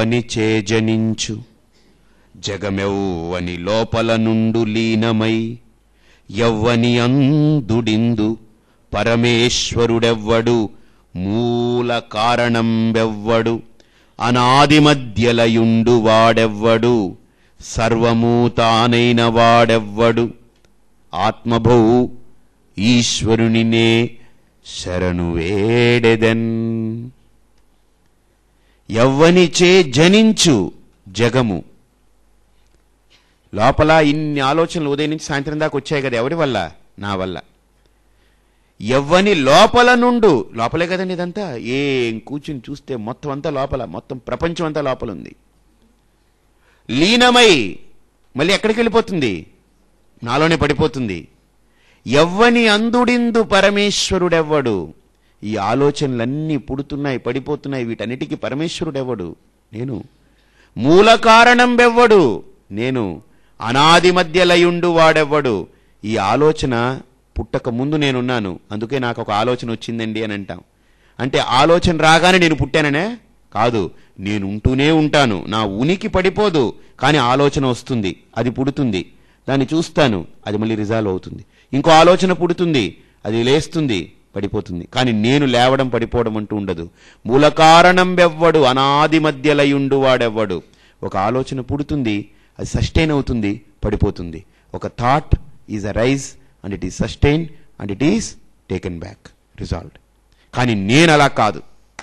ఎవ్వని చేజనించు జగమెవ్వని లోపల నుండు లీనమై ఎవ్వని అందుడిందు పరమేశ్వరుడెవ్వడు మూల కారణంబెవ్వడు అనాది మధ్యలయుండు వాడెవ్వడు సర్వము తానైన వాడెవ్వడు ఆత్మభౌ ఈశ్వరునినే శరణు వేడెదన్ ఎవ్వనిచే జనించు జగము లోపల ఇన్ని ఆలోచనలు ఉదయం నుంచి సాయంత్రం దాకా వచ్చాయి కదా ఎవరి వల్ల నా వల్ల ఎవ్వని లోపల నుండు లోపలే కదండి ఇదంతా ఏం కూర్చుని చూస్తే మొత్తం అంతా లోపల మొత్తం ప్రపంచం అంతా లోపల ఉంది లీనమై మళ్ళీ ఎక్కడికి వెళ్ళిపోతుంది నాలోనే పడిపోతుంది ఎవ్వని అందుడిందు పరమేశ్వరుడెవ్వడు ఈ ఆలోచనలన్నీ పుడుతున్నాయి పడిపోతున్నాయి వీటన్నిటికీ పరమేశ్వరుడెవ్వడు నేను మూల కారణం బెవ్వడు నేను అనాది మధ్య లయుండు వాడెవ్వడు ఈ ఆలోచన పుట్టక ముందు నేనున్నాను అందుకే నాకు ఒక ఆలోచన వచ్చిందండి అని అంటాం అంటే ఆలోచన రాగానే నేను పుట్టాననే కాదు నేను ఉంటూనే ఉంటాను నా ఉనికి పడిపోదు కానీ ఆలోచన వస్తుంది అది పుడుతుంది దాన్ని చూస్తాను అది మళ్ళీ రిజాల్వ్ అవుతుంది ఇంకో ఆలోచన పుడుతుంది అది లేస్తుంది పడిపోతుంది కానీ నేను లేవడం పడిపోవడం అంటూ ఉండదు మూల కారణం వెవ్వడు అనాది మధ్యలయుండు వాడెవ్వడు ఒక ఆలోచన పుడుతుంది అది సస్టైన్ అవుతుంది పడిపోతుంది ఒక thought is a rise and it is sustain and it is taken back resolved కానీ నేను అలా కాదు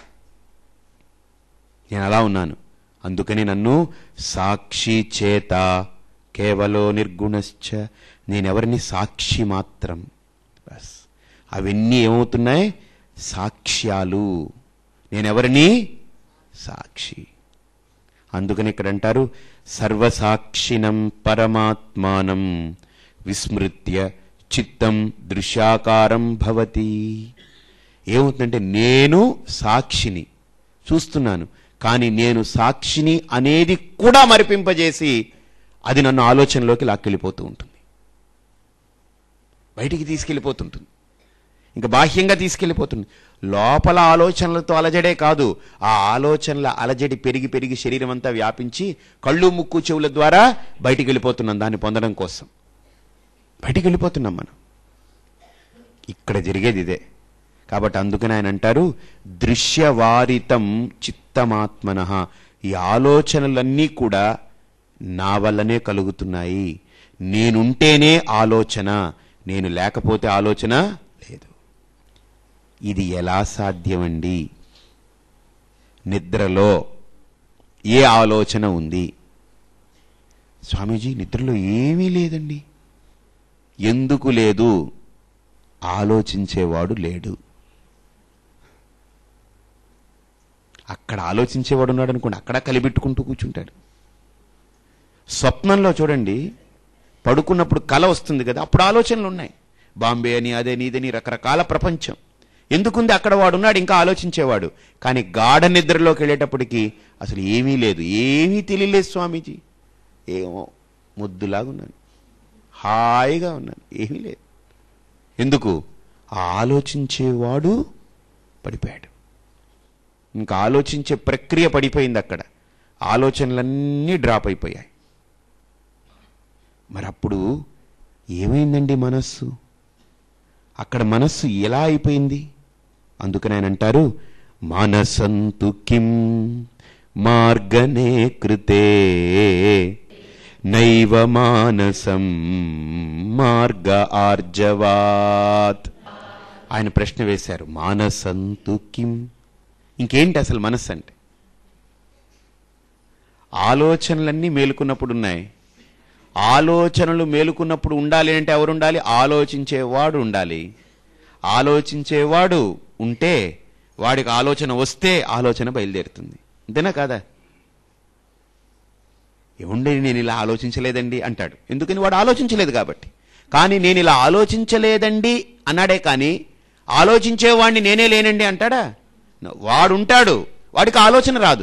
నేను అలా ఉన్నాను అందుకని నన్ను సాక్షి చేత కేవలో నిర్గుణశ్చ నేనెవరిని సాక్షి మాత్రం బస్ అవన్నీ ఏమవుతున్నాయి సాక్ష్యాలు నేనెవరిని సాక్షి అందుకని ఇక్కడ అంటారు సర్వసాక్షిణం పరమాత్మానం విస్మృత్య చిత్తం దృశ్యాకారం భవతి ఏమవుతుందంటే నేను సాక్షిని చూస్తున్నాను కానీ నేను సాక్షిని అనేది కూడా మరిపింపజేసి అది నన్ను ఆలోచనలోకి లాక్కెళ్ళిపోతూ ఉంటుంది బయటికి తీసుకెళ్ళిపోతుంటుంది ఇంకా బాహ్యంగా తీసుకెళ్ళిపోతుంది లోపల ఆలోచనలతో అలజడే కాదు ఆ ఆలోచనల అలజడి పెరిగి పెరిగి శరీరం అంతా వ్యాపించి కళ్ళు ముక్కు చెవుల ద్వారా బయటికి వెళ్ళిపోతున్నాం దాన్ని పొందడం కోసం బయటికి వెళ్ళిపోతున్నాం మనం ఇక్కడ జరిగేది ఇదే కాబట్టి అందుకని ఆయన అంటారు దృశ్యవారితం చిత్తమాత్మన ఈ ఆలోచనలన్నీ కూడా నా వల్లనే కలుగుతున్నాయి నేనుంటేనే ఆలోచన నేను లేకపోతే ఆలోచన లేదు ఇది ఎలా సాధ్యమండి నిద్రలో ఏ ఆలోచన ఉంది స్వామీజీ నిద్రలో ఏమీ లేదండి ఎందుకు లేదు ఆలోచించేవాడు లేడు అక్కడ ఆలోచించేవాడు ఉన్నాడు అనుకోండి అక్కడ కలిపెట్టుకుంటూ కూర్చుంటాడు స్వప్నంలో చూడండి పడుకున్నప్పుడు కల వస్తుంది కదా అప్పుడు ఆలోచనలు ఉన్నాయి బాంబే అని అదని ఇదని రకరకాల ప్రపంచం ఎందుకుంది అక్కడ వాడు ఉన్నాడు ఇంకా ఆలోచించేవాడు కానీ గాఢ నిద్రలోకి వెళ్ళేటప్పటికి అసలు ఏమీ లేదు ఏమీ తెలియలేదు స్వామీజీ ఏమో ముద్దులాగా ఉన్నాను హాయిగా ఉన్నాను ఏమీ లేదు ఎందుకు ఆ ఆలోచించేవాడు పడిపోయాడు ఇంకా ఆలోచించే ప్రక్రియ పడిపోయింది అక్కడ ఆలోచనలన్నీ డ్రాప్ అయిపోయాయి మరి అప్పుడు ఏమైందండి మనస్సు అక్కడ మనస్సు ఎలా అయిపోయింది అందుకని ఆయన అంటారు మనసంతు కిం మార్గనే కృతే నైవ మానసం మార్గ ఆర్జవాత్ ఆయన ప్రశ్న వేశారు మానసంతు కిం ఇంకేంటి అసలు మనస్సు అంటే ఆలోచనలన్నీ మేలుకున్నప్పుడు ఉన్నాయి ఆలోచనలు మేలుకున్నప్పుడు ఉండాలి అంటే ఎవరు ఉండాలి ఆలోచించేవాడు ఉండాలి ఆలోచించేవాడు ఉంటే వాడికి ఆలోచన వస్తే ఆలోచన బయలుదేరుతుంది అంతేనా కాదా ఏముండే నేను ఇలా ఆలోచించలేదండి అంటాడు ఎందుకని వాడు ఆలోచించలేదు కాబట్టి కానీ నేను ఇలా ఆలోచించలేదండి అన్నాడే కానీ ఆలోచించేవాడిని నేనే లేనండి అంటాడా వాడుంటాడు వాడికి ఆలోచన రాదు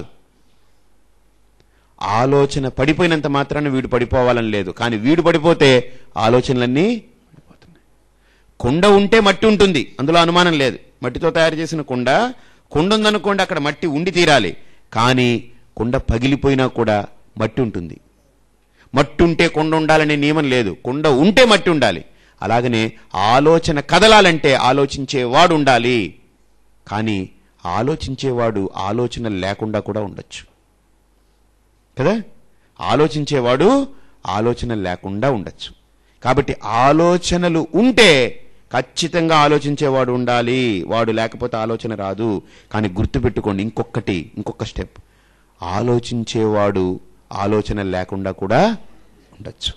ఆలోచన పడిపోయినంత మాత్రాన వీడు పడిపోవాలని లేదు కానీ వీడు పడిపోతే ఆలోచనలన్నీ పడిపోతున్నాయి కుండ ఉంటే మట్టి ఉంటుంది అందులో అనుమానం లేదు మట్టితో తయారు చేసిన కుండ కుండ ఉందనుకోండి అక్కడ మట్టి ఉండి తీరాలి కానీ కుండ పగిలిపోయినా కూడా మట్టి ఉంటుంది మట్టి ఉంటే కొండ ఉండాలనే నియమం లేదు కొండ ఉంటే మట్టి ఉండాలి అలాగనే ఆలోచన కదలాలంటే ఆలోచించేవాడు ఉండాలి కానీ ఆలోచించేవాడు ఆలోచన లేకుండా కూడా ఉండొచ్చు కదా ఆలోచించేవాడు ఆలోచన లేకుండా ఉండొచ్చు కాబట్టి ఆలోచనలు ఉంటే ఖచ్చితంగా ఆలోచించేవాడు ఉండాలి వాడు లేకపోతే ఆలోచన రాదు కానీ గుర్తుపెట్టుకోండి ఇంకొకటి ఇంకొక స్టెప్ ఆలోచించేవాడు ఆలోచన లేకుండా కూడా ఉండొచ్చు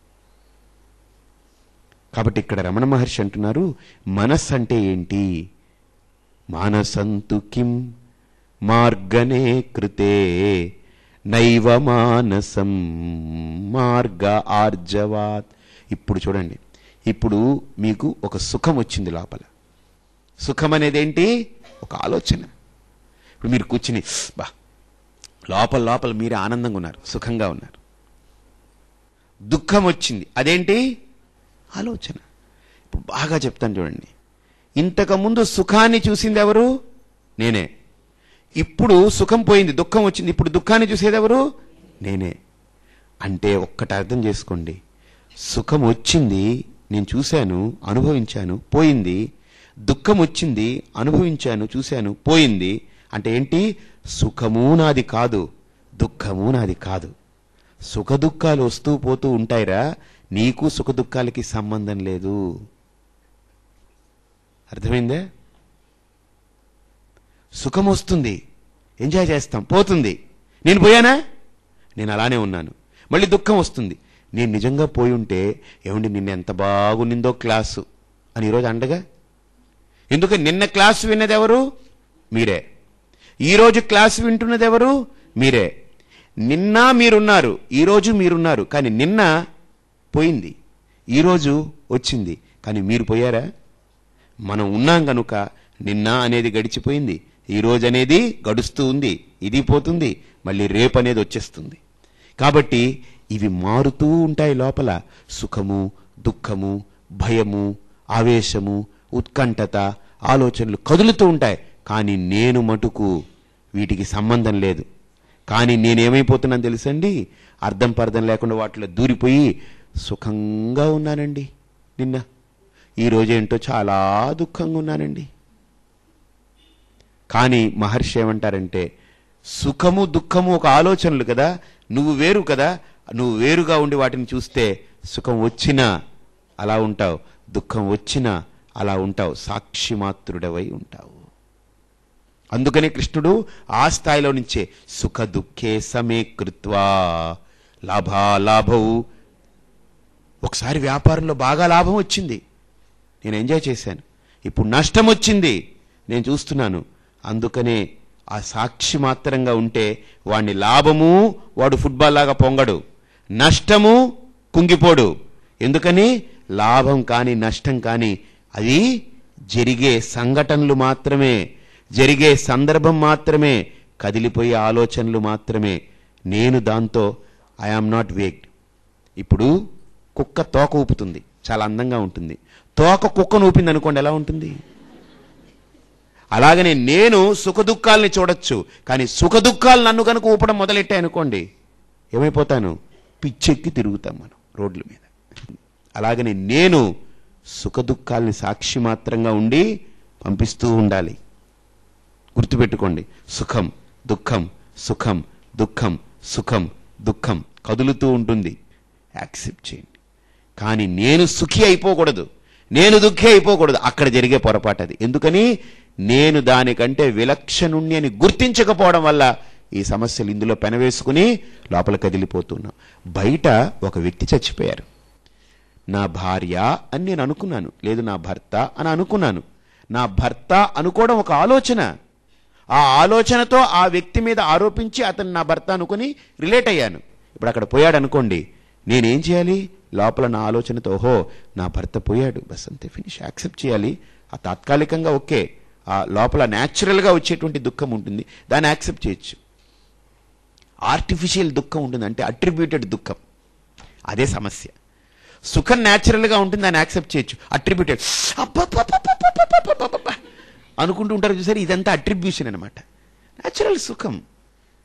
కాబట్టి ఇక్కడ రమణ మహర్షి అంటున్నారు మనస్సు అంటే ఏంటి మానసంతు కిం మార్గనే కృతే నైవ మానసం మార్గ ఆర్జవాత్ ఇప్పుడు చూడండి ఇప్పుడు మీకు ఒక సుఖం వచ్చింది లోపల సుఖం అనేది ఏంటి ఒక ఆలోచన ఇప్పుడు మీరు కూర్చుని బా లోపల లోపల మీరే ఆనందంగా ఉన్నారు సుఖంగా ఉన్నారు దుఃఖం వచ్చింది అదేంటి ఆలోచన ఇప్పుడు బాగా చెప్తాను చూడండి ఇంతకుముందు సుఖాన్ని చూసింది ఎవరు నేనే ఇప్పుడు సుఖం పోయింది దుఃఖం వచ్చింది ఇప్పుడు దుఃఖాన్ని చూసేది ఎవరు నేనే అంటే ఒక్కటి అర్థం చేసుకోండి సుఖం వచ్చింది నేను చూశాను అనుభవించాను పోయింది దుఃఖం వచ్చింది అనుభవించాను చూశాను పోయింది అంటే ఏంటి సుఖము నాది కాదు దుఃఖము నాది కాదు సుఖ దుఃఖాలు వస్తూ పోతూ ఉంటాయిరా నీకు సుఖ దుఃఖాలకి సంబంధం లేదు అర్థమైందా సుఖం వస్తుంది ఎంజాయ్ చేస్తాం పోతుంది నేను పోయానా నేను అలానే ఉన్నాను మళ్ళీ దుఃఖం వస్తుంది నేను నిజంగా పోయి ఉంటే ఏమండి నిన్న ఎంత బాగునిందో క్లాసు అని ఈరోజు అండగా ఎందుకు నిన్న క్లాసు విన్నది ఎవరు మీరే ఈరోజు క్లాసు వింటున్నది ఎవరు మీరే నిన్న మీరున్నారు ఈరోజు మీరున్నారు కానీ నిన్న పోయింది ఈరోజు వచ్చింది కానీ మీరు పోయారా మనం ఉన్నాం కనుక నిన్న అనేది గడిచిపోయింది ఈ రోజు అనేది గడుస్తూ ఉంది ఇది పోతుంది మళ్ళీ రేపు అనేది వచ్చేస్తుంది కాబట్టి ఇవి మారుతూ ఉంటాయి లోపల సుఖము దుఃఖము భయము ఆవేశము ఉత్కంఠత ఆలోచనలు కదులుతూ ఉంటాయి కానీ నేను మటుకు వీటికి సంబంధం లేదు కానీ నేనేమైపోతున్నాను తెలుసండి అర్థం పర్థం లేకుండా వాటిలో దూరిపోయి సుఖంగా ఉన్నానండి నిన్న ఈ రోజేంటో చాలా దుఃఖంగా ఉన్నానండి కానీ మహర్షి ఏమంటారంటే సుఖము దుఃఖము ఒక ఆలోచనలు కదా నువ్వు వేరు కదా నువ్వు వేరుగా ఉండి వాటిని చూస్తే సుఖం వచ్చినా అలా ఉంటావు దుఃఖం వచ్చినా అలా ఉంటావు సాక్షి మాత్రుడవై ఉంటావు అందుకనే కృష్ణుడు ఆ స్థాయిలో నుంచే సుఖ దుఃఖే సమే కృత్వా లాభాలాభవు ఒకసారి వ్యాపారంలో బాగా లాభం వచ్చింది నేను ఎంజాయ్ చేశాను ఇప్పుడు నష్టం వచ్చింది నేను చూస్తున్నాను అందుకనే ఆ సాక్షి మాత్రంగా ఉంటే వాడిని లాభము వాడు ఫుట్బాల్ లాగా పొంగడు నష్టము కుంగిపోడు ఎందుకని లాభం కానీ నష్టం కానీ అది జరిగే సంఘటనలు మాత్రమే జరిగే సందర్భం మాత్రమే కదిలిపోయే ఆలోచనలు మాత్రమే నేను దాంతో ఐ ఆమ్ నాట్ వేక్డ్ ఇప్పుడు కుక్క తోక ఊపుతుంది చాలా అందంగా ఉంటుంది తోక కుక్కను ఊపింది అనుకోండి ఎలా ఉంటుంది అలాగనే నేను సుఖ దుఃఖాలని చూడొచ్చు కానీ సుఖ దుఃఖాలు నన్ను కనుక ఊపడం మొదలెట్టాయి అనుకోండి ఏమైపోతాను పిచ్చెక్కి తిరుగుతాం మనం రోడ్ల మీద అలాగనే నేను సుఖ దుఃఖాలని సాక్షి మాత్రంగా ఉండి పంపిస్తూ ఉండాలి గుర్తుపెట్టుకోండి సుఖం దుఃఖం సుఖం దుఃఖం సుఖం దుఃఖం కదులుతూ ఉంటుంది యాక్సెప్ట్ చేయండి కానీ నేను సుఖి అయిపోకూడదు నేను దుఃఖి అయిపోకూడదు అక్కడ జరిగే పొరపాటు అది ఎందుకని నేను దానికంటే విలక్షణుణ్ణి అని గుర్తించకపోవడం వల్ల ఈ సమస్యలు ఇందులో పెనవేసుకుని లోపల కదిలిపోతున్నాం బయట ఒక వ్యక్తి చచ్చిపోయారు నా భార్య అని నేను అనుకున్నాను లేదు నా భర్త అని అనుకున్నాను నా భర్త అనుకోవడం ఒక ఆలోచన ఆ ఆలోచనతో ఆ వ్యక్తి మీద ఆరోపించి అతను నా భర్త అనుకుని రిలేట్ అయ్యాను ఇప్పుడు అక్కడ పోయాడు అనుకోండి నేనేం చేయాలి లోపల నా ఆలోచనతో ఓహో నా భర్త పోయాడు బస్ అంతే ఫినిష్ యాక్సెప్ట్ చేయాలి ఆ తాత్కాలికంగా ఓకే ఆ లోపల న్యాచురల్గా వచ్చేటువంటి దుఃఖం ఉంటుంది దాన్ని యాక్సెప్ట్ చేయొచ్చు ఆర్టిఫిషియల్ దుఃఖం ఉంటుంది అంటే అట్రిబ్యూటెడ్ దుఃఖం అదే సమస్య సుఖం న్యాచురల్గా ఉంటుంది దాన్ని యాక్సెప్ట్ చేయొచ్చు అట్రిబ్యూటెడ్ అనుకుంటూ ఉంటారు చూసారు ఇదంతా అట్రిబ్యూషన్ అనమాట న్యాచురల్ సుఖం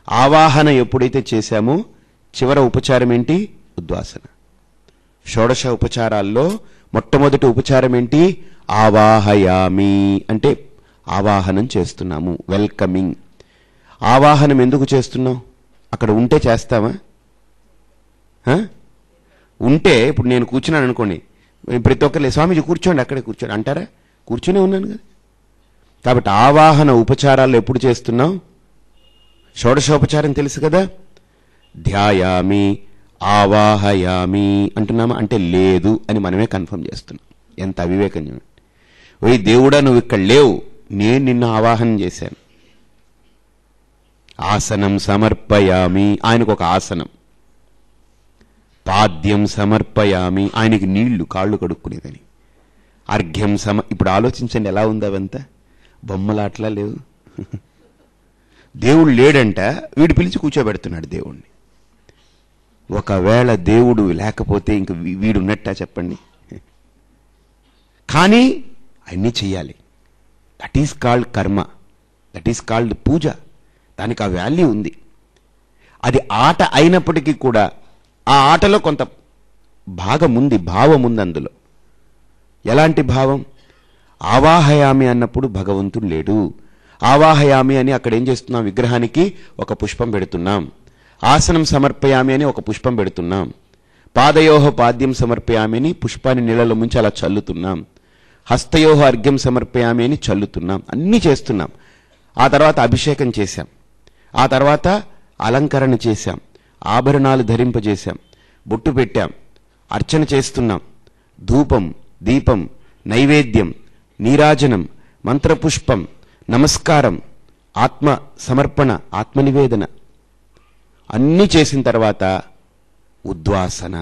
ఆవాహన ఎప్పుడైతే చేశామో చివర ఉపచారం ఏంటి ఉద్వాసన షోడశ ఉపచారాల్లో మొట్టమొదటి ఉపచారం ఏంటి ఆవాహయామి అంటే ఆవాహనం చేస్తున్నాము వెల్కమింగ్ ఆవాహనం ఎందుకు చేస్తున్నాం అక్కడ ఉంటే చేస్తామా ఆ? ఉంటే ఇప్పుడు నేను కూర్చున్నాను అనుకోండి ప్రతి ఒక్కరు స్వామీజీ కూర్చోండి అక్కడే కూర్చోండి అంటారా కూర్చునే ఉన్నాను కదా కాబట్టి ఆవాహన ఉపచారాలు ఎప్పుడు చేస్తున్నాం షోడశోపచారం తెలుసు కదా ధ్యాయామి ఆవాహయామి అంటున్నామా అంటే లేదు అని మనమే కన్ఫర్మ్ చేస్తున్నాం ఎంత అవివేకం చూడండి ఓయ్ దేవుడా నువ్వు ఇక్కడ లేవు నేను నిన్ను ఆవాహనం చేశాను ఆసనం సమర్పయామి ఆయనకు ఒక ఆసనం పాద్యం సమర్పయామి ఆయనకి నీళ్లు కాళ్ళు కడుక్కునేదని అర్ఘ్యం సమ ఇప్పుడు ఆలోచించండి ఎలా ఉంది అవంతా బొమ్మలాట్లా లేవు దేవుడు లేడంట వీడు పిలిచి కూర్చోబెడుతున్నాడు దేవుణ్ణి ఒకవేళ దేవుడు లేకపోతే ఇంక వీ- వీడు ఉన్నట్టా చెప్పండి కానీ అన్నీ చెయ్యాలి that is called karma that is called puja దానికి ఆ వాల్యూ ఉంది అది ఆట అయినప్పటికీ కూడా ఆ ఆటలో కొంత భాగం ఉంది భావం ఉంది అందులో ఎలాంటి భావం ఆవాహయామి అన్నప్పుడు భగవంతుడు లేడు ఆవాహయామి అని అక్కడ ఏం చేస్తున్నాం విగ్రహానికి ఒక పుష్పం పెడుతున్నాం ఆసనం సమర్పయామి అని ఒక పుష్పం పెడుతున్నాం పాదయోహ పాద్యం సమర్పయామి అని పుష్పాన్ని నీళ్ళలో ముంచి అలా చల్లుతున్నాం హస్తయోహ అర్ఘ్యం సమర్పయామి అని చల్లుతున్నాం అన్నీ చేస్తున్నాం ఆ తర్వాత అభిషేకం చేశాం ఆ తర్వాత అలంకరణ చేశాం ఆభరణాలు ధరింపజేశాం బొట్టు పెట్టాం అర్చన చేస్తున్నాం ధూపం దీపం నైవేద్యం నీరాజనం మంత్రపుష్పం నమస్కారం ఆత్మ సమర్పణ ఆత్మనివేదన అన్నీ చేసిన తర్వాత ఉద్వాసన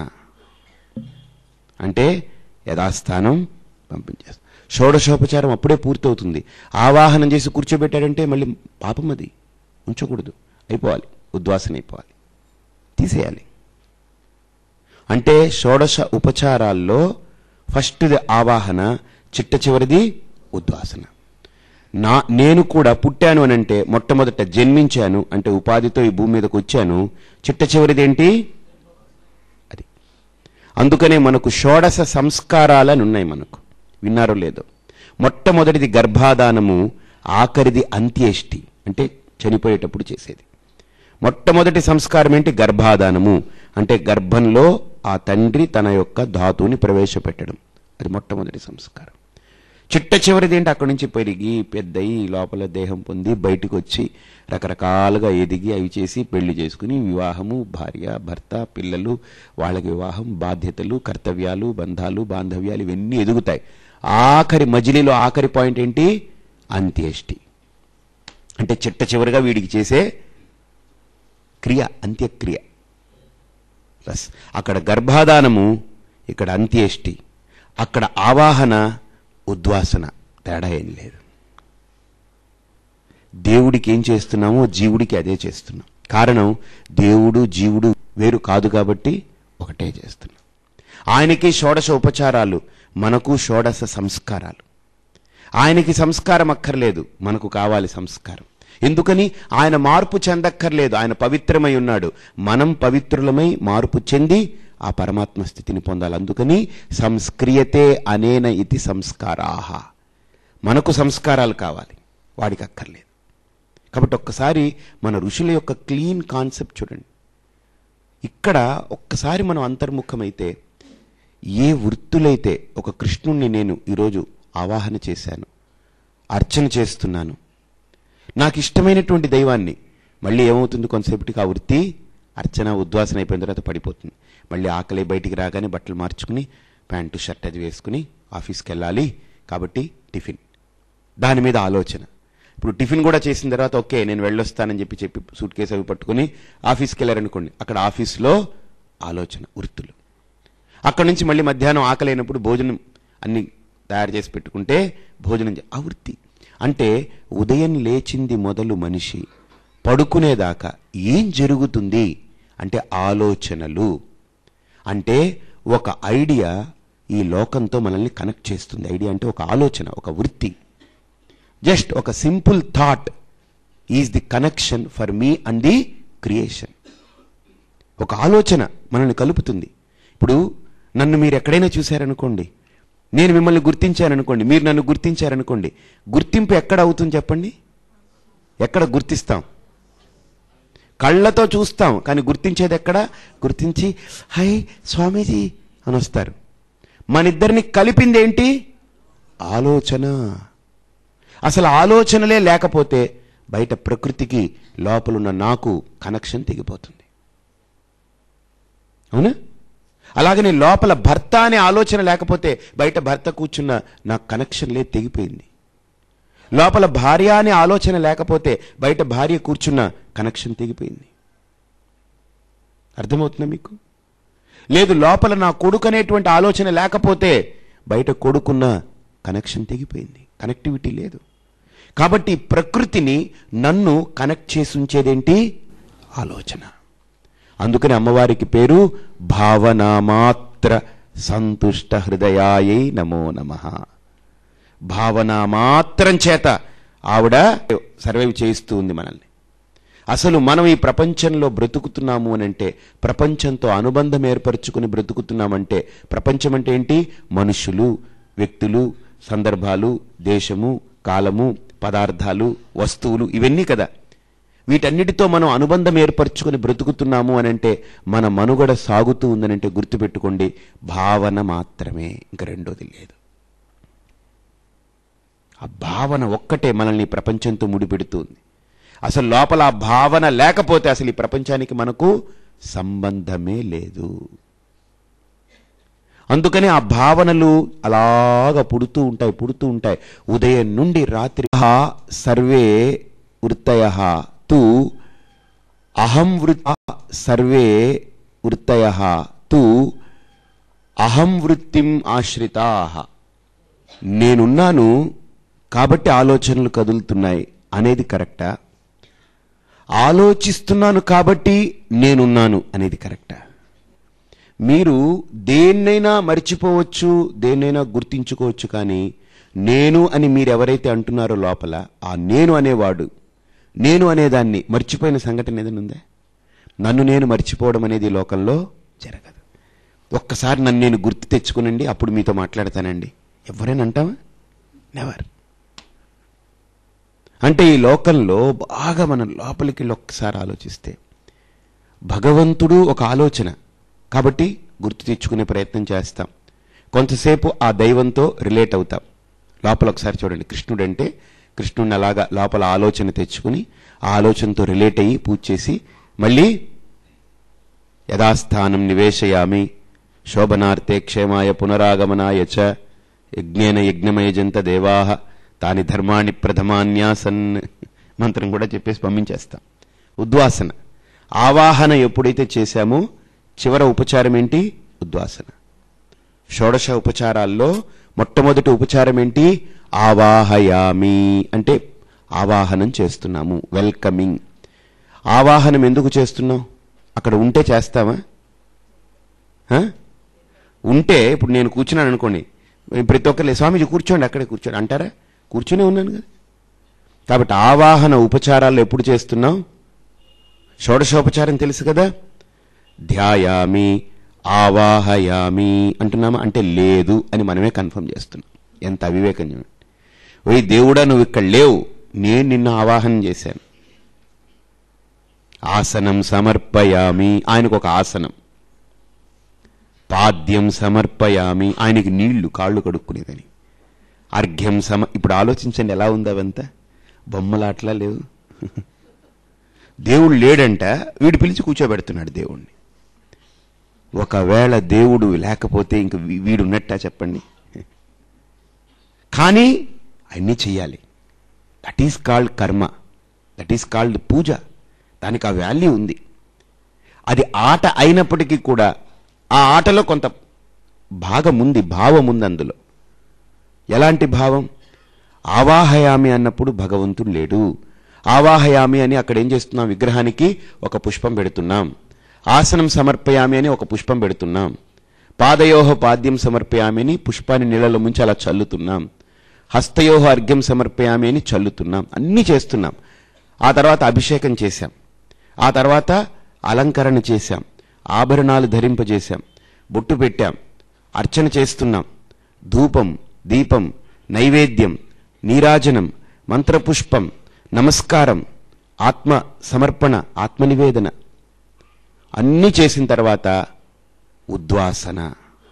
అంటే యథాస్థానం పంపించేస్తాం షోడశోపచారం అప్పుడే పూర్తవుతుంది ఆవాహనం చేసి కూర్చోబెట్టాడంటే మళ్ళీ పాపం అది ఉంచకూడదు అయిపోవాలి ఉద్వాసన అయిపోవాలి తీసేయాలి అంటే షోడశ ఉపచారాల్లో ఫస్ట్ది ఆవాహన చిట్ట చివరిది ఉద్వాసన నా నేను కూడా పుట్టాను అని అంటే మొట్టమొదట జన్మించాను అంటే ఉపాధితో ఈ భూమి మీదకి వచ్చాను చిట్ట చివరిది ఏంటి అది అందుకనే మనకు షోడశ సంస్కారాలని ఉన్నాయి మనకు విన్నారో లేదో మొట్టమొదటిది గర్భాధానము ఆఖరిది అంత్యేష్టి అంటే చనిపోయేటప్పుడు చేసేది మొట్టమొదటి సంస్కారం ఏంటి గర్భాధానము అంటే గర్భంలో ఆ తండ్రి తన యొక్క ధాతువుని ప్రవేశపెట్టడం అది మొట్టమొదటి సంస్కారం చిట్ట చివరిది ఏంటి అక్కడి నుంచి పెరిగి పెద్దయి లోపల దేహం పొంది బయటకు వచ్చి రకరకాలుగా ఎదిగి అవి చేసి పెళ్లి చేసుకుని వివాహము భార్య భర్త పిల్లలు వాళ్ళకి వివాహం బాధ్యతలు కర్తవ్యాలు బంధాలు బాంధవ్యాలు ఇవన్నీ ఎదుగుతాయి ఆఖరి మజిలీలో ఆఖరి పాయింట్ ఏంటి అంత్యేష్టి అంటే చిట్ట చివరిగా వీడికి చేసే క్రియ అంత్యక్రియ బస్ అక్కడ గర్భాధానము ఇక్కడ అంత్యేష్టి అక్కడ ఆవాహన ఉద్వాసన తేడా ఏం లేదు దేవుడికి ఏం చేస్తున్నామో జీవుడికి అదే చేస్తున్నాం కారణం దేవుడు జీవుడు వేరు కాదు కాబట్టి ఒకటే చేస్తున్నాం ఆయనకి షోడశ ఉపచారాలు మనకు షోడశ సంస్కారాలు ఆయనకి సంస్కారం అక్కర్లేదు మనకు కావాలి సంస్కారం ఎందుకని ఆయన మార్పు చెందక్కర్లేదు ఆయన పవిత్రమై ఉన్నాడు మనం పవిత్రులమై మార్పు చెంది ఆ పరమాత్మ స్థితిని పొందాలి అందుకని సంస్క్రియతే అనేన ఇది సంస్కారాహ మనకు సంస్కారాలు కావాలి వాడికి అక్కర్లేదు కాబట్టి ఒక్కసారి మన ఋషుల యొక్క క్లీన్ కాన్సెప్ట్ చూడండి ఇక్కడ ఒక్కసారి మనం అంతర్ముఖమైతే ఏ వృత్తులైతే ఒక కృష్ణుణ్ణి నేను ఈరోజు ఆవాహన చేశాను అర్చన చేస్తున్నాను నాకు ఇష్టమైనటువంటి దైవాన్ని మళ్ళీ ఏమవుతుంది కొంతసేపటికి ఆ వృత్తి అర్చన ఉద్వాసన అయిపోయిన తర్వాత పడిపోతుంది మళ్ళీ ఆకలి బయటికి రాగానే బట్టలు మార్చుకుని ప్యాంటు షర్ట్ అది వేసుకుని ఆఫీస్కి వెళ్ళాలి కాబట్టి టిఫిన్ దాని మీద ఆలోచన ఇప్పుడు టిఫిన్ కూడా చేసిన తర్వాత ఓకే నేను వెళ్ళొస్తానని చెప్పి చెప్పి సూట్ కేసు అవి పట్టుకుని ఆఫీస్కి వెళ్ళారనుకోండి అక్కడ ఆఫీస్లో ఆలోచన వృత్తులు అక్కడ నుంచి మళ్ళీ మధ్యాహ్నం ఆకలి అయినప్పుడు భోజనం అన్ని తయారు చేసి పెట్టుకుంటే భోజనం చే- ఆ వృత్తి అంటే ఉదయం లేచింది మొదలు మనిషి పడుకునేదాకా ఏం జరుగుతుంది అంటే ఆలోచనలు అంటే ఒక ఐడియా ఈ లోకంతో మనల్ని కనెక్ట్ చేస్తుంది ఐడియా అంటే ఒక ఆలోచన ఒక వృత్తి జస్ట్ ఒక simple thought is the connection for me and the creation ఒక ఆలోచన మనల్ని కలుపుతుంది ఇప్పుడు నన్ను మీరు ఎక్కడైనా చూశారనుకోండి నేను మిమ్మల్ని గుర్తించాననుకోండి మీరు నన్ను గుర్తించారనుకోండి గుర్తింపు ఎక్కడ అవుతుంది చెప్పండి ఎక్కడ గుర్తిస్తాం కళ్ళతో చూస్తాం కానీ గుర్తించేది ఎక్కడ గుర్తించి హై స్వామీజీ అని వస్తారు మన ఇద్దరిని కలిపింది ఏంటి ఆలోచన అసలు ఆలోచనలే లేకపోతే బయట ప్రకృతికి లోపలున్న నాకు కనెక్షన్ తెగిపోతుంది అవునా అలాగనే లోపల భర్త అనే ఆలోచన లేకపోతే బయట భర్త కూర్చున్న నాకు కనెక్షన్ లేదు తెగిపోయింది లోపల భార్య అనే ఆలోచన లేకపోతే బయట భార్య కూర్చున్న కనెక్షన్ తెగిపోయింది అర్థమవుతుందా మీకు లేదు లోపల నా కొడుకు అనేటువంటి ఆలోచన లేకపోతే బయట కొడుకున్న కనెక్షన్ తెగిపోయింది కనెక్టివిటీ లేదు కాబట్టి ప్రకృతిని నన్ను కనెక్ట్ చేసి ఉంచేదేంటి ఆలోచన అందుకని అమ్మవారికి పేరు భావనామాత్ర సంతుష్ట హృదయాయై నమో నమః భావన మాత్రం చేత ఆవిడ సర్వైవ్ చేయిస్తూ ఉంది మనల్ని అసలు మనం ఈ ప్రపంచంలో బ్రతుకుతున్నాము అని అంటే ప్రపంచంతో అనుబంధం ఏర్పరచుకుని బ్రతుకుతున్నామంటే ప్రపంచం అంటే ఏంటి మనుషులు వ్యక్తులు సందర్భాలు దేశము కాలము పదార్థాలు వస్తువులు ఇవన్నీ కదా వీటన్నిటితో మనం అనుబంధం ఏర్పరచుకుని బ్రతుకుతున్నాము అని అంటే మన మనుగడ సాగుతూ ఉందనంటే గుర్తుపెట్టుకోండి భావన మాత్రమే ఇంక రెండోది లేదు ఆ భావన ఒక్కటే మనల్ని ఈ ప్రపంచంతో ముడిపెడుతుంది అసలు లోపల ఆ భావన లేకపోతే అసలు ఈ ప్రపంచానికి మనకు సంబంధమే లేదు అందుకని ఆ భావనలు అలాగ పుడుతూ ఉంటాయి పుడుతూ ఉంటాయి ఉదయం నుండి రాత్రి ఆ సర్వే వృత్తయ తు అహం వృత్త సర్వే వృత్తయ తు అహం వృత్తిం ఆశ్రితా నేనున్నాను కాబట్టి ఆలోచనలు కదులుతున్నాయి అనేది కరెక్టా ఆలోచిస్తున్నాను కాబట్టి నేనున్నాను అనేది కరెక్టా మీరు దేన్నైనా మర్చిపోవచ్చు దేన్నైనా గుర్తించుకోవచ్చు కానీ నేను అని మీరు ఎవరైతే అంటున్నారో లోపల ఆ నేను అనేవాడు నేను అనేదాన్ని మర్చిపోయిన సంఘటన ఏదైనా ఉందా నన్ను నేను మర్చిపోవడం అనేది ఈ లోకంలో జరగదు ఒక్కసారి నన్ను నేను గుర్తు తెచ్చుకునండి అప్పుడు మీతో మాట్లాడతానండి ఎవరైనా అంటావా నెవర్ అంటే ఈ లోకంలో బాగా మనం లోపలికి వెళ్ళి ఒక్కసారి ఆలోచిస్తే భగవంతుడు ఒక ఆలోచన కాబట్టి గుర్తు తెచ్చుకునే ప్రయత్నం చేస్తాం కొంతసేపు ఆ దైవంతో రిలేట్ అవుతాం లోపల ఒకసారి చూడండి కృష్ణుడు అంటే కృష్ణుడిని అలాగా లోపల ఆలోచన తెచ్చుకుని ఆ ఆలోచనతో రిలేట్ అయ్యి పూజ చేసి మళ్ళీ యథాస్థానం నివేశయామి శోభనార్థే క్షేమాయ పునరాగమనాయ చ యజ్ఞేన యజ్ఞమయజంత దేవాహ తాని ధర్మాణి ప్రథమాన్యాసన్ మంత్రం కూడా చెప్పేసి పంపించేస్తాం ఉద్వాసన ఆవాహన ఎప్పుడైతే చేశామో చివర ఉపచారం ఏంటి ఉద్వాసన షోడశ ఉపచారాల్లో మొట్టమొదటి ఉపచారం ఏంటి ఆవాహయామి అంటే ఆవాహనం చేస్తున్నాము వెల్కమింగ్ ఆవాహనం ఎందుకు చేస్తున్నాం అక్కడ ఉంటే చేస్తామా ఆ? ఉంటే ఇప్పుడు నేను కూర్చున్నాను అనుకోండి ప్రతి ఒక్కరు స్వామీజీ కూర్చోండి అక్కడే కూర్చోండి అంటారా కూర్చునే ఉన్నాను కదా కాబట్టి ఆవాహన ఉపచారాలు ఎప్పుడు చేస్తున్నాం షోడశోపచారం తెలుసు కదా ధ్యాయామి ఆవాహయామి అంటున్నామా అంటే లేదు అని మనమే కన్ఫర్మ్ చేస్తున్నాం ఎంత అవివేకం చూడండి ఓయ్ దేవుడా నువ్వు ఇక్కడ లేవు నేను నిన్ను ఆవాహనం చేశాను ఆసనం సమర్పయామి ఆయనకు ఒక ఆసనం పాద్యం సమర్పయామి ఆయనకి నీళ్లు కాళ్ళు కడుక్కునేదని అర్ఘ్యం సమ ఇప్పుడు ఆలోచించండి ఎలా ఉంది అవంతా బొమ్మలాట్లా లేవు దేవుడు లేడంట వీడు పిలిచి కూర్చోబెడుతున్నాడు దేవుణ్ణి ఒకవేళ దేవుడు లేకపోతే ఇంక వీ- వీడు ఉన్నట్టా చెప్పండి కానీ అన్నీ చెయ్యాలి that is called karma that is called puja దానికి ఆ వాల్యూ ఉంది అది ఆట అయినప్పటికీ కూడా ఆ ఆటలో కొంత భాగం ఉంది భావం ఉంది అందులో ఎలాంటి భావం ఆవాహయామి అన్నప్పుడు భగవంతుడు లేడు ఆవాహయామి అని అక్కడ ఏం చేస్తున్నాం విగ్రహానికి ఒక పుష్పం పెడుతున్నాం ఆసనం సమర్పయామి అని ఒక పుష్పం పెడుతున్నాం పాదయోహ పాద్యం సమర్పయామి అని పుష్పాన్ని నీళ్ళలో ముంచి అలా చల్లుతున్నాం హస్తయోహ అర్ఘ్యం సమర్పయామి అని చల్లుతున్నాం అన్నీ చేస్తున్నాం ఆ తర్వాత అభిషేకం చేశాం ఆ తర్వాత అలంకరణ చేశాం ఆభరణాలు ధరింపజేశాం బొట్టు పెట్టాం అర్చన చేస్తున్నాం ధూపం దీపం నైవేద్యం నీరాజనం మంత్రపుష్పం నమస్కారం ఆత్మ సమర్పణ ఆత్మనివేదన అన్నీ చేసిన తర్వాత ఉద్వాసన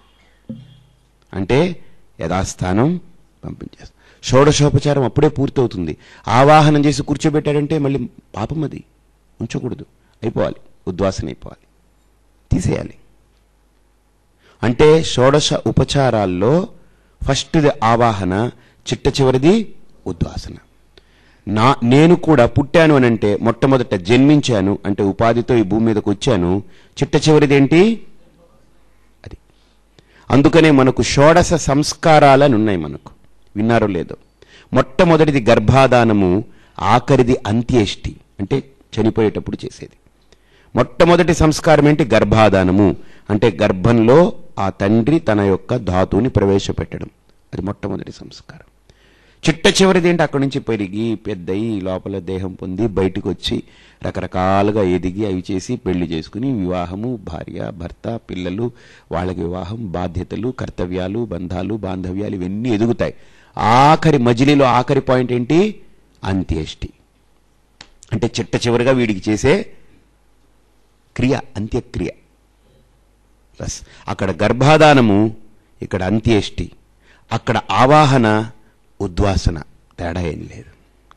అంటే యథాస్థానం పంపించేస్తాం షోడశోపచారం అప్పుడే పూర్తవుతుంది ఆవాహనం చేసి కూర్చోబెట్టాడంటే మళ్ళీ పాపం అది ఉంచకూడదు అయిపోవాలి ఉద్వాసన అయిపోవాలి తీసేయాలి అంటే షోడశ ఉపచారాల్లో ఫస్ట్ది ఆవాహన చిట్ట చివరిది ఉద్వాసన నా నేను కూడా పుట్టాను అని అంటే మొట్టమొదట జన్మించాను అంటే ఉపాధితో ఈ భూమి మీదకి వచ్చాను చిట్ట చివరిది ఏంటి అది అందుకనే మనకు షోడశ సంస్కారాలని ఉన్నాయి మనకు విన్నారో లేదో మొట్టమొదటిది గర్భాధానము ఆఖరిది అంత్యేష్టి అంటే చనిపోయేటప్పుడు చేసేది మొట్టమొదటి సంస్కారం ఏంటి గర్భాధానము అంటే గర్భంలో ఆ తండ్రి తన యొక్క ధాతువుని ప్రవేశపెట్టడం అది మొట్టమొదటి సంస్కారం చిట్ట చివరిది ఏంటి అక్కడి నుంచి పెరిగి పెద్దయి లోపల దేహం పొంది బయటికి వచ్చి రకరకాలుగా ఎదిగి అవి చేసి పెళ్లి చేసుకుని వివాహము భార్య భర్త పిల్లలు వాళ్ళకి వివాహం బాధ్యతలు కర్తవ్యాలు బంధాలు బాంధవ్యాలు ఇవన్నీ ఎదుగుతాయి ఆఖరి మజిలీలో ఆఖరి పాయింట్ ఏంటి అంత్యేష్టి అంటే చిట్ట చివరిగా వీడికి చేసే క్రియ అంత్యక్రియ బస్ అక్కడ గర్భాధానము ఇక్కడ అంత్యేష్టి అక్కడ ఆవాహన ఉద్వాసన తేడా ఏం లేదు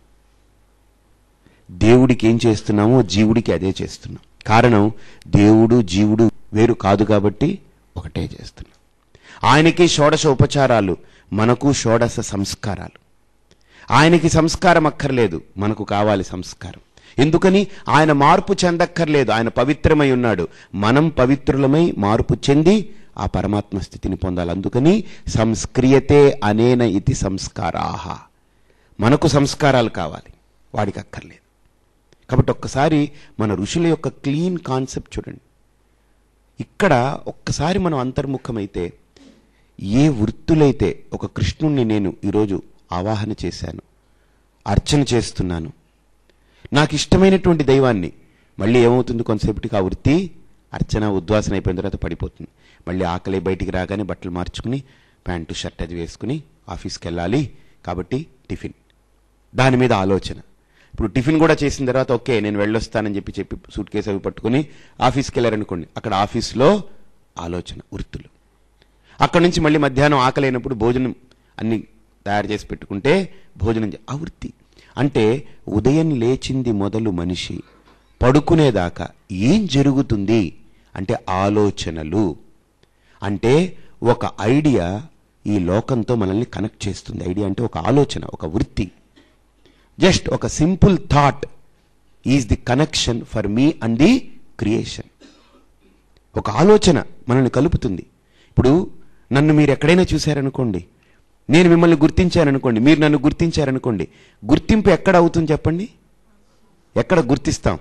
దేవుడికి ఏం చేస్తున్నామో జీవుడికి అదే చేస్తున్నాం కారణం దేవుడు జీవుడు వేరు కాదు కాబట్టి ఒకటే చేస్తున్నాం ఆయనకి షోడశ ఉపచారాలు మనకు షోడశ సంస్కారాలు ఆయనకి సంస్కారం అక్కర్లేదు మనకు కావాలి సంస్కారం ఎందుకని ఆయన మార్పు చెందక్కర్లేదు ఆయన పవిత్రమై ఉన్నాడు మనం పవిత్రులమై మార్పు చెంది ఆ పరమాత్మ స్థితిని పొందాలి అందుకని సంస్క్రియతే అనేన ఇది సంస్కారాహ మనకు సంస్కారాలు కావాలి వాడికి అక్కర్లేదు కాబట్టి ఒక్కసారి మన ఋషుల యొక్క క్లీన్ కాన్సెప్ట్ చూడండి ఇక్కడ ఒక్కసారి మనం అంతర్ముఖమైతే ఏ వృత్తులైతే ఒక కృష్ణుణ్ణి నేను ఈరోజు ఆవాహన చేశాను అర్చన చేస్తున్నాను నాకు ఇష్టమైనటువంటి దైవాన్ని మళ్ళీ ఏమవుతుంది కొంతసేపటికి ఆ వృత్తి అర్చన ఉద్వాసన అయిపోయిన తర్వాత పడిపోతుంది మళ్ళీ ఆకలి బయటికి రాగానే బట్టలు మార్చుకుని ప్యాంటు షర్ట్ అది వేసుకుని ఆఫీస్కి వెళ్ళాలి కాబట్టి టిఫిన్ దాని మీద ఆలోచన ఇప్పుడు టిఫిన్ కూడా చేసిన తర్వాత ఓకే నేను వెళ్ళొస్తానని చెప్పి చెప్పి సూట్ కేసు అవి పట్టుకుని ఆఫీస్కి వెళ్ళారనుకోండి అక్కడ ఆఫీస్లో ఆలోచన వృత్తులు అక్కడ నుంచి మళ్ళీ మధ్యాహ్నం ఆకలైనప్పుడు భోజనం అన్ని తయారు చేసి పెట్టుకుంటే భోజనం చే- ఆ వృత్తి అంటే ఉదయం లేచింది మొదలు మనిషి పడుకునేదాకా ఏం జరుగుతుంది అంటే ఆలోచనలు అంటే ఒక ఐడియా ఈ లోకంతో మనల్ని కనెక్ట్ చేస్తుంది ఐడియా అంటే ఒక ఆలోచన ఒక వృత్తి జస్ట్ ఒక simple thought is the connection for me and the creation ఒక ఆలోచన మనల్ని కలుపుతుంది ఇప్పుడు నన్ను మీరు ఎక్కడైనా చూశారనుకోండి నేను మిమ్మల్ని గుర్తించాననుకోండి మీరు నన్ను గుర్తించారనుకోండి గుర్తింపు ఎక్కడ అవుతుంది చెప్పండి ఎక్కడ గుర్తిస్తాం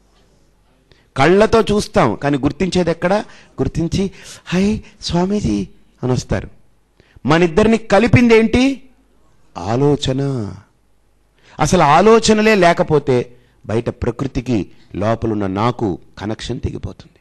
కళ్ళతో చూస్తాం కానీ గుర్తించేది ఎక్కడ గుర్తించి హై స్వామీజీ అని వస్తారు మన ఇద్దరిని కలిపింది ఏంటి ఆలోచన అసలు ఆలోచనలే లేకపోతే బయట ప్రకృతికి లోపలున్న నాకు కనెక్షన్ తెగిపోతుంది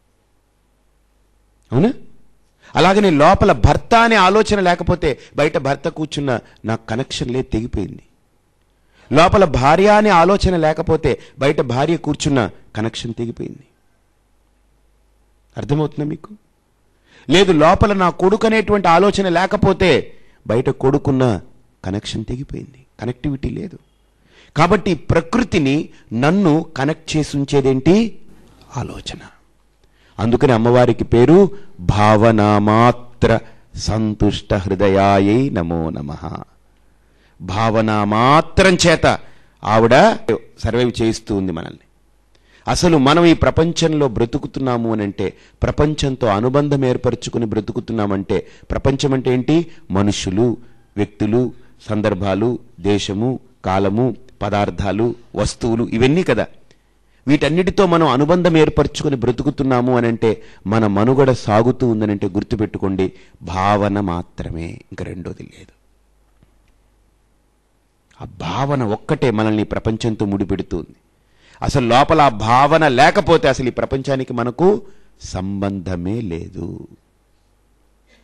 అవునా అలాగనే లోపల భర్త అనే ఆలోచన లేకపోతే బయట భర్త కూర్చున్న నాకు కనెక్షన్ లేదు తెగిపోయింది లోపల భార్య అనే ఆలోచన లేకపోతే బయట భార్య కూర్చున్న కనెక్షన్ తెగిపోయింది అర్థమవుతుందా మీకు లేదు లోపల నా కొడుకు అనేటువంటి ఆలోచన లేకపోతే బయట కొడుకున్న కనెక్షన్ తెగిపోయింది కనెక్టివిటీ లేదు కాబట్టి ప్రకృతిని నన్ను కనెక్ట్ చేసి ఉంచేదేంటి ఆలోచన అందుకని అమ్మవారికి పేరు భావనామాత్ర సంతుష్ట హృదయాయై నమో నమః భావన మాత్రం చేత ఆవిడ సర్వైవ్ చేయిస్తూ ఉంది మనల్ని అసలు మనం ఈ ప్రపంచంలో బ్రతుకుతున్నాము అని అంటే ప్రపంచంతో అనుబంధం ఏర్పరచుకుని బ్రతుకుతున్నామంటే ప్రపంచం అంటే ఏంటి మనుషులు వ్యక్తులు సందర్భాలు దేశము కాలము పదార్థాలు వస్తువులు ఇవన్నీ కదా వీటన్నిటితో మనం అనుబంధం ఏర్పరచుకుని బ్రతుకుతున్నాము అని అంటే మన మనుగడ సాగుతూ ఉందనంటే గుర్తుపెట్టుకోండి భావన మాత్రమే ఇంక రెండోది లేదు ఆ భావన ఒక్కటే మనల్ని ప్రపంచంతో ముడిపెడుతుంది అసలు లోపల ఆ భావన లేకపోతే అసలు ఈ ప్రపంచానికి మనకు సంబంధమే లేదు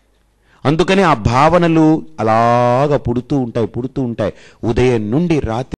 అందుకని ఆ భావనలు అలాగ పుడుతూ ఉంటాయి పుడుతూ ఉంటాయి ఉదయం నుండి రాత్రి